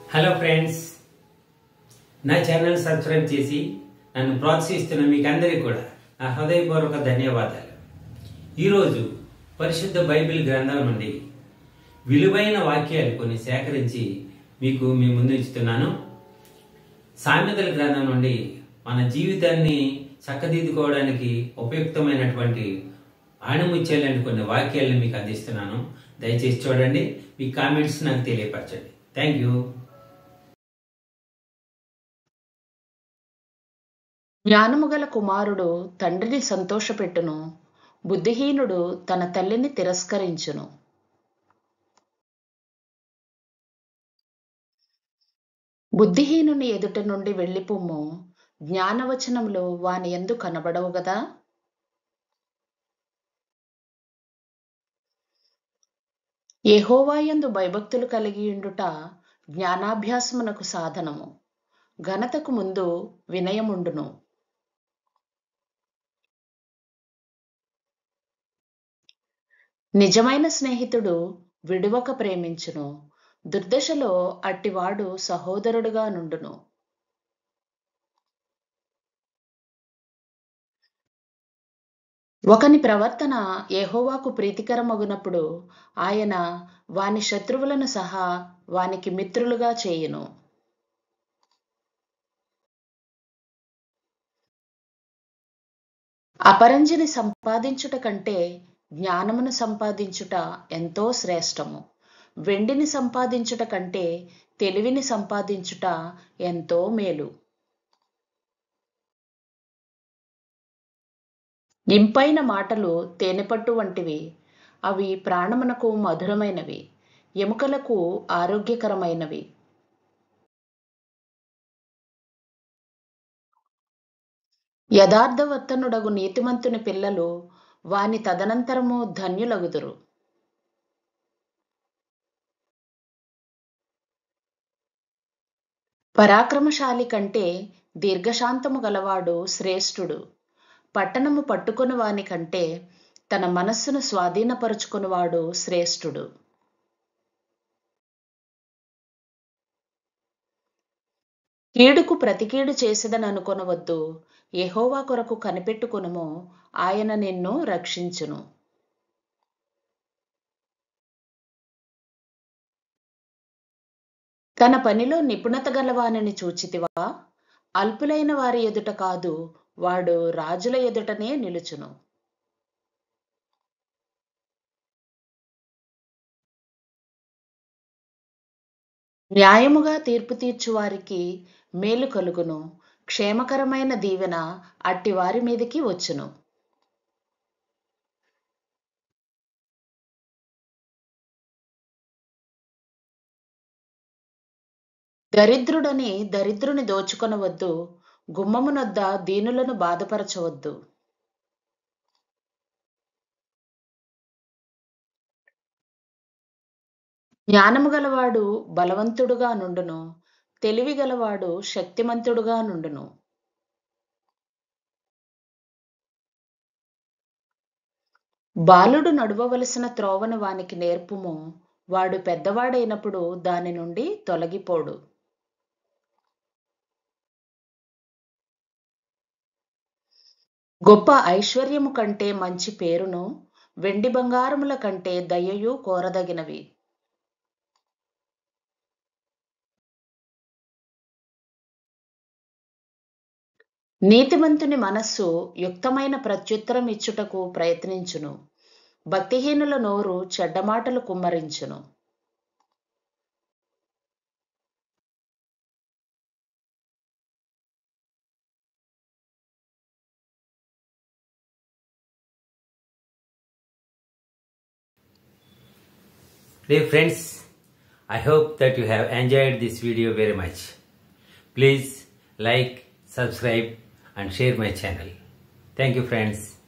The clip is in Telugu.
హలో ఫ్రెండ్స్ నా ఛానల్ సబ్స్క్రైబ్ చేసి నన్ను ప్రోత్సహిస్తున్న మీకు అందరికీ కూడా నా హృదయపూర్వక ధన్యవాదాలు ఈరోజు పరిశుద్ధ బైబిల్ గ్రంథం నుండి విలువైన వాక్యాలు కొన్ని సేకరించి మీకు మీ ముందు ఉంచుతున్నాను సామెతల గ్రంథం నుండి మన జీవితాన్ని చక్కదిద్దుకోవడానికి ఉపయుక్తమైనటువంటి ఆణిముత్యాలని కొన్ని వాక్యాలను మీకు అందిస్తున్నాను దయచేసి చూడండి మీ కామెంట్స్ నాకు తెలియపరచండి థ్యాంక్ యూ జ్ఞానము గల కుమారుడు తండ్రిని సంతోషపెట్టును బుద్ధిహీనుడు తన తల్లిని తిరస్కరించును బుద్ధిహీనుని ఎదుట నుండి వెళ్ళిపోమ్ము జ్ఞానవచనములు వాని ఎందు కనబడవు గదా యెహోవాయందు భయభక్తులు కలిగి ఉండుట జ్ఞానాభ్యాసమునకు సాధనము ఘనతకు ముందు వినయముండును నిజమైన స్నేహితుడు విడువక ప్రేమించును దుర్దశలో అట్టివాడు సహోదరుడుగా నుండును ఒకని ప్రవర్తన యెహోవాకు ప్రీతికరమగునప్పుడు ఆయన వాని శత్రువులను సహా వానికి మిత్రులుగా చేయును అపరంజిని సంపాదించుట కంటే జ్ఞానమును సంపాదించుట ఎంతో శ్రేష్టము వెండిని సంపాదించుట కంటే తెలివిని సంపాదించుట ఎంతో మేలు ఇంపైన మాటలు తేనెపట్టు వంటివి అవి ప్రాణమునకు మధురమైనవి ఎముకలకు ఆరోగ్యకరమైనవి యథార్థవర్తనుడగు నీతిమంతుని పిల్లలు వాని తదనంతరము ధన్యులగుదురు పరాక్రమశాలి కంటే దీర్ఘశాంతము గలవాడు శ్రేష్ఠుడు పట్టణము పట్టుకొని వాని కంటే తన మనస్సును స్వాధీనపరుచుకునివాడు శ్రేష్ఠుడు కీడుకు ప్రతికీడు చేసేదని అనుకొనవద్దు యెహోవా కొరకు కనిపెట్టుకునుము ఆయన నిన్ను రక్షించును తన పనిలో నిపుణత గలవానని చూచితివా అల్పులైన వారి ఎదుట కాదు వాడు రాజుల ఎదుటనే నిలుచును న్యాయముగా తీర్పు తీర్చు వారికి మేలు కలుగును క్షేమకరమైన దీవెన అట్టి వారి మీదకి వచ్చును దరిద్రుడని దరిద్రుని దోచుకొనవద్దు గుమ్మమునొద్ద దీనులను బాధపరచవద్దు జ్ఞానము గలవాడు బలవంతుడుగా నుండును తెలివి గలవాడు శక్తిమంతుడుగా నుండును బాలుడు నడవవలసిన త్రోవను వానికి నేర్పుము వాడు పెద్దవాడైనప్పుడు దాని నుండి తొలగిపోడు గొప్ప ఐశ్వర్యము కంటే మంచి పేరును వెండి బంగారముల కంటే దయయు కోరదగినవి నీతిమంతుని మనస్సు యుక్తమైన ప్రత్యుత్తరం ఇచ్చుటకు ప్రయత్నించును భక్తిహీనుల నోరు చెడ్డమాటలు కుమ్మరించును Dear friends, I hope that you have enjoyed this video very much. Please like, subscribe and share my channel. Thank you friends.